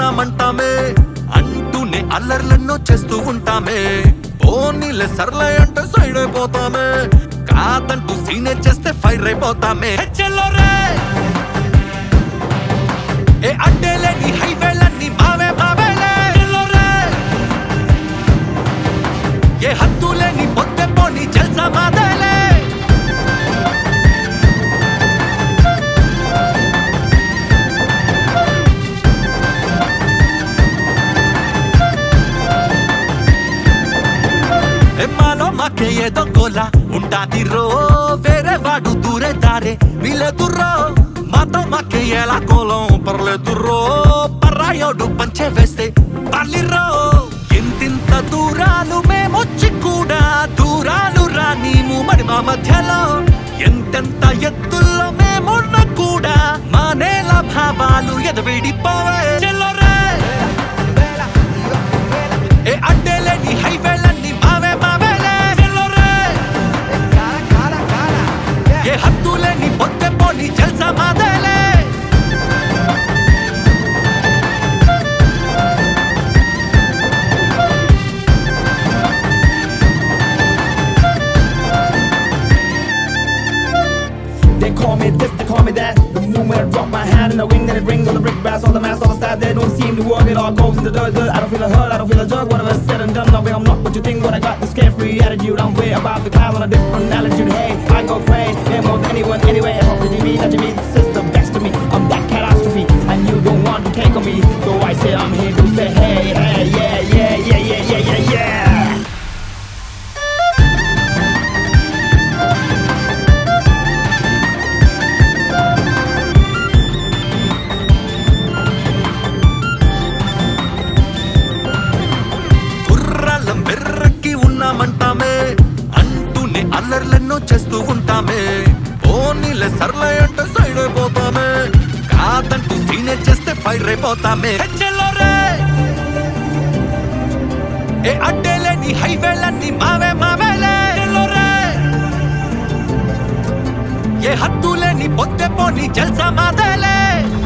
ఉన్నామంటామే అంటూనే అల్లర్లెన్నో చేస్తూ ఉంటామే ఓనీలే సర్లే అంటే సైడ్ అయిపోతామే కాదంటూ సీనే చేస్తే ఫైర్ అయిపోతామే హెచ్చెల్లోరే ఏ అడ్డేలేని హైవేలన్నీ మావే మావేలే ఎల్లోరే ఏ హద్దులేని పొద్దె పోని జల్సా మాదేలే ఏ మాలో మాకే ఏదో గోల ఉంటాది రో వేరే వాడు దూరే దారే వీళ్ళెదుర్రో మాతో మాకే ఎలా కోలం పర్లేదు రో పరాయోడు పంచే వేస్తే పల్లిరో ఇంతింత దూరాలు మేమొచ్చి కూడా దూరాలు రానీము మరి మా మధ్యలో ఎంతెంత ఎత్తుల్లో మేమున్న కూడా మా నేల భావాలు ఎదవిడిపోవే చెల్లరే ఏ అడ్డేలేని హైవేలన్నీ మావే మావేలే చెల్లరే ఏ హద్దులేని పొద్దె పోని జల్సా మాదేలే They call me this, they call me that. The moment I drop my hand in the wing, then it rings on the brick bass, on the mask, on the side. They don't seem to work, it all goes in the dirt, dirt. I don't feel a hurt, I don't feel a jerk. Whatever said and done, no way I'm not what you think. But I got this carefree attitude, I'm way above the clouds on a different altitude. Hey, I go crazy, yeah, more than anyone anyway. How did you mean that you mean the system best to me? I'm that catastrophe, and you don't want to take on me. So I say I'm here to say, hey, hey, yeah, yeah, yeah, yeah, yeah, yeah, yeah. కుర్రాళ్ళం వెర్రక్కి ఉన్నామంటామే అంటూనే అల్లర్లెన్నో చేస్తూ ఉంటామే ఓనీలే సర్లే అంటే side అయిపోతామే కాదంటూ సీనే చేస్తే fire అయిపోతామే హెచ్చెల్లోరే ఏ అడ్డేలేని హైవేలన్నీ మావే మావేలే ఎల్లోరే ఏ హద్దులేని పొద్దె పోని జల్సా మాదేలే